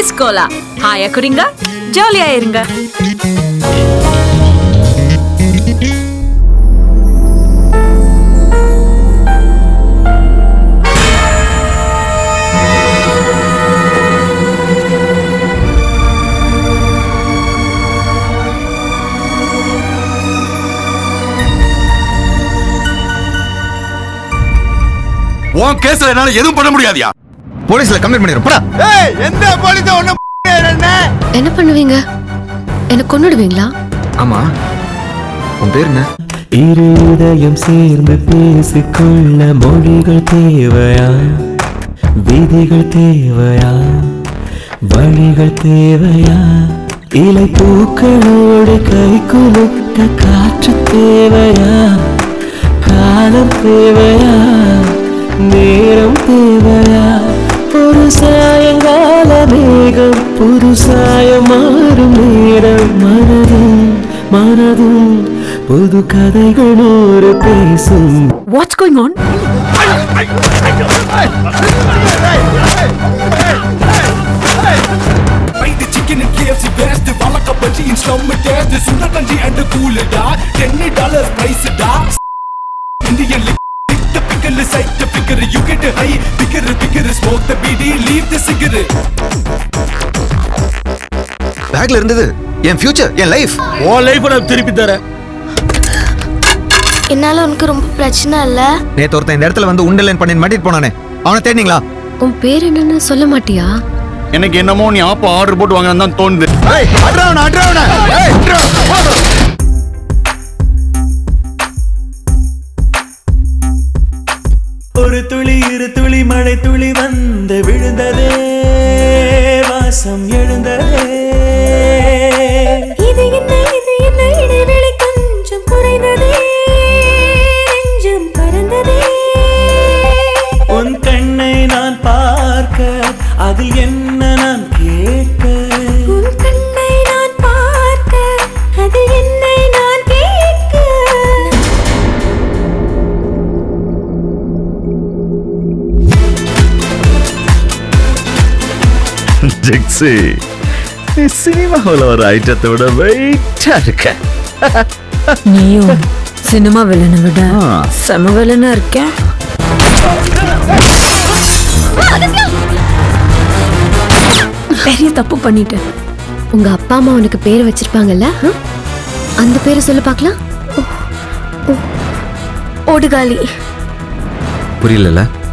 டிஸ்கோலா ஹாயா குடிங்க ஜாலியா இருங்க உன் கேஸ்ல என்னால எதுவும் பண்ண முடியாதியா போலீஸ்ல கம்ப்ளைண்ட் பண்ணிடுறோம் போடா ஏய் எந்த போலீஸ ஒண்ணு என்ன என்ன பண்ணுவீங்க என்ன கொன்னுடுவீங்களா ஆமா உன் பேர் என்ன இருதயம் சேர்ந்து பேசிக்கொள்ள மொழிகள் தேவையா விதிகள் தேவையா வழிகள் தேவையா இலை பூக்களோடு கை குலுக்க காற்று தேவையா காலம் தேவையா நேரம் தேவையா ஒரு சாயங்கால மேகம் புது சாயம் மாறும் நேரம் மனதும் மனதும் புது கதைகள் ஒரு பேசும் what's going on Fried chicken and KFC best வழக்க பச்சி இன் ஸ்டம் டேஸ்ட் சுண்ட கஞ்சி அண்ட் கூலடா டென் டாலர் பிரைஸ் டா Indian pickle side picker you get high picker picker smoke the beedi leave the cigar பேக்ல இருந்தது என் ஃபியூச்சர் என் லைஃப் உன் லைஃப் நான் திருப்பி தரேன் என்னால உனக்கு ரொம்ப பிரச்சனை இல்ல நேத்து ஒருத்தன் இந்த இடத்துல வந்து உண்டலைன் பண்ணி மாட்டிட்டு போனானே அவனை தேடினீங்களா உன் பேர் என்னன்னு சொல்ல மாட்டியா எனக்கு என்னமோ நீ ஆப்பா ஆர்டர் போட்டு வாங்கன்னு தான் தோணுது ஏய் அட்ரவன அட்ரவன ஏய் ஒரு துளி இரு துளி மழை துளி வந்து விழுந்ததே வாசம் எழுந்ததே இது என்ன இது என்ன இடைவெளி கொஞ்சம் குறைந்ததே நெஞ்சம் பறந்ததே உன் கண்ணை நான் பார்க்க அதில் என்ன நான் கேட்க உன் கண்ணை நான் பார்க்க அது என்னை நான் கேட்க ஜெக்ஸி நீ சினிமா ஹால வர ஐட்டத்தை விட வெயிட்டா இருக்க நீயும் சினிமா வில்லனை விட செம வில்லனா இருக்க பெரிய தப்பு பண்ணிட்டேன் உங்க அப்பா அம்மா உனக்கு பேர் வச்சிருப்பாங்கல்ல ஆ? அந்த பேரை சொல்லு பார்க்கலாம் ஓடுகாலி புரியலல